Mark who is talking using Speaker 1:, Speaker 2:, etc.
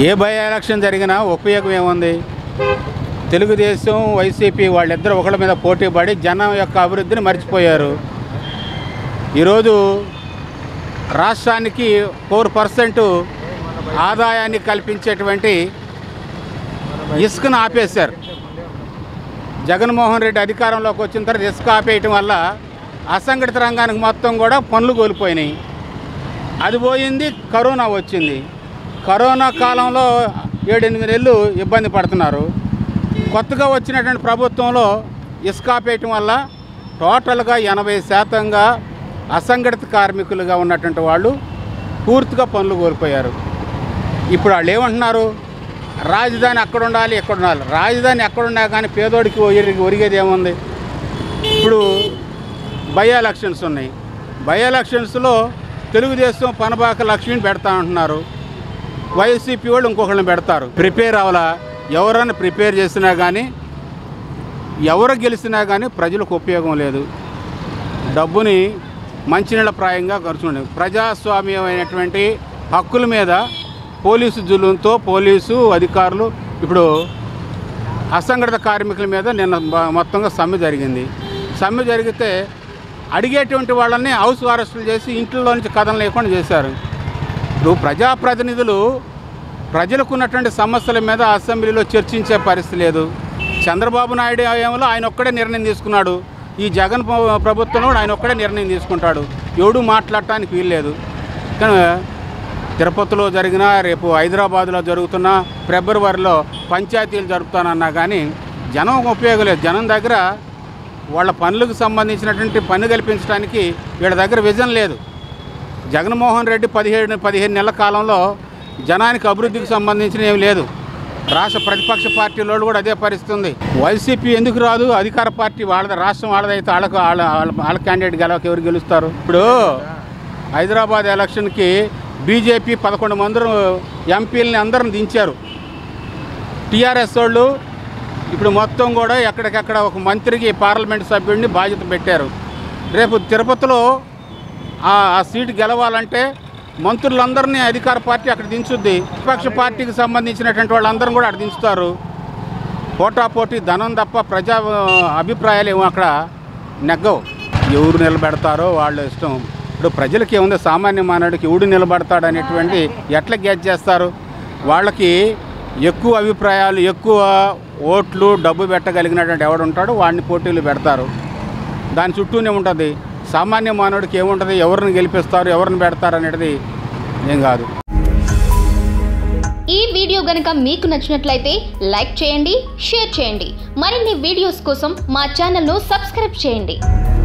Speaker 1: A by election జరిగినా ఉపయోగం ఏముంది తెలుగుదేశం వైసీపీ వాళ్ళిద్దరు ఒకళ్ళ మీద పోటీ పడి జనం యొక్క అభివృద్ధిని మర్చిపోయారు ఈరోజు రాష్ట్రానికి ఫోర్ పర్సెంట్ ఆదాయాన్ని కల్పించేటువంటి ఇసుకను ఆపేశారు జగన్మోహన్ రెడ్డి అధికారంలోకి వచ్చిన తర్వాత ఇసుక ఆపేయటం వల్ల అసంఘటిత రంగానికి మొత్తం కూడా పనులు కోల్పోయినాయి అది పోయింది కరోనా వచ్చింది కరోనా కాలంలో ఏడెనిమిది నెలలు ఇబ్బంది పడుతున్నారు కొత్తగా వచ్చినటువంటి ప్రభుత్వంలో ఇసుక ఆపేయటం వల్ల టోటల్గా ఎనభై శాతంగా అసంఘటిత కార్మికులుగా ఉన్నటువంటి వాళ్ళు పూర్తిగా పనులు కోల్పోయారు ఇప్పుడు వాళ్ళు ఏమంటున్నారు రాజధాని అక్కడ ఉండాలి ఇక్కడ ఉండాలి రాజధాని ఎక్కడ ఉన్నా కానీ పేదోడికి ఒరిగి ఒరిగేది ఏముంది ఇప్పుడు బై ఎలక్షన్స్ ఉన్నాయి బై ఎలక్షన్స్లో తెలుగుదేశం పనబాక లక్ష్మిని పెడతా అంటున్నారు వైసీపీ వాళ్ళు ఇంకొకళ్ళని పెడతారు ప్రిపేర్ అవ్వాలా ఎవరైనా ప్రిపేర్ చేసినా కానీ ఎవరు గెలిచినా కానీ ప్రజలకు ఉపయోగం లేదు డబ్బుని మంచినీళ్ళ ప్రాయంగా ఖర్చు ప్రజాస్వామ్యమైనటువంటి హక్కుల మీద పోలీసు జులుంతో పోలీసు అధికారులు ఇప్పుడు అసంఘటిత కార్మికుల మీద నిన్న బ- మొత్తంగా సమ్మె జరిగింది సమ్మె జరిగితే అడిగేటువంటి వాళ్ళని హౌస్ అరెస్టులు చేసి ఇంట్లో నుంచి కథం లేకుండా చేశారు ఇప్పుడు ప్రజాప్రతినిధులు ప్రజలకు ఉన్నటువంటి సమస్యల మీద అసెంబ్లీలో చర్చించే పరిస్థితి లేదు చంద్రబాబు నాయుడు ఏమో ఆయన ఒక్కడే నిర్ణయం తీసుకున్నాడు ఈ జగన్ ప్ర- ప్రభుత్వంలో కూడా ఆయన ఒక్కడే నిర్ణయం తీసుకుంటాడు ఎవడు మాట్లాడటానికి వీల్లేదు కానీ తిరుపతిలో జరిగిన రేపు హైదరాబాద్లో జరుగుతున్న ఫిబ్రవరిలో పంచాయతీలు జరుపుతానన్నా కానీ జనం ఉపయోగం లేదు జనం దగ్గర వాళ్ళ పనులకు సంబంధించినటువంటి పని కల్పించడానికి వీళ్ళ దగ్గర విజన్ లేదు జగన్మోహన్ రెడ్డి పదిహేడు పదిహేను నెలల కాలంలో జనానికి అభివృద్ధికి సంబంధించిన ఏమి లేదు రాష్ట్ర ప్రతిపక్ష పార్టీలో కూడా అదే పరిస్థితి ఉంది వైసీపీ ఎందుకు రాదు అధికార పార్టీ వాళ్ళది రాష్ట్రం వాళ్ళదైతే వాళ్ళకు వాళ్ళ వాళ్ళ వాళ్ళ క్యాండిడేట్ గెలవక ఎవరు గెలుస్తారు ఇప్పుడు హైదరాబాద్ ఎలక్షన్కి బీజేపీ పదకొండు మంది ఎంపీలని అందరిని దించారు టీఆర్ఎస్ వాళ్ళు ఇప్పుడు మొత్తం కూడా ఎక్కడికెక్కడ ఒక మంత్రికి పార్లమెంట్ సభ్యుడిని బాధ్యత పెట్టారు రేపు తిరుపతిలో ఆ ఆ సీటు గెలవాలంటే మంత్రులందరినీ అధికార పార్టీ అక్కడ దించుద్ది విపక్ష పార్టీకి సంబంధించినటువంటి వాళ్ళందరం కూడా అక్కడ దించుతారు పోటాపోటీ ధనం తప్ప ప్రజా ఆ, అభిప్రాయాలు ఏమో అక్కడ నెగ్గవు ఎవరు నిలబెడతారో వాళ్ళ ఇష్టం ఇప్పుడు ప్రజలకి ఏముంది సామాన్య మానవుడికి ఎవడు నిలబడతాడు అనేటువంటి ఎట్లా గెట్ చేస్తారు వాళ్ళకి ఎక్కువ అభిప్రాయాలు ఎక్కువ ఓట్లు డబ్బు పెట్టగలిగినటువంటి ఎవడు ఉంటాడో వాడిని పోటీలు పెడతారు దాని చుట్టూనే ఉంటుంది సామాన్య మానవుడికి ఏముంటుంది ఎవరిని గెలిపిస్తారు ఎవరిని పెడతారు అనేది ఏం కాదు
Speaker 2: ఈ వీడియో గనుక మీకు నచ్చినట్లయితే లైక్ చేయండి షేర్ చేయండి మరిన్ని వీడియోస్ కోసం మా ఛానల్ను సబ్స్క్రైబ్ చేయండి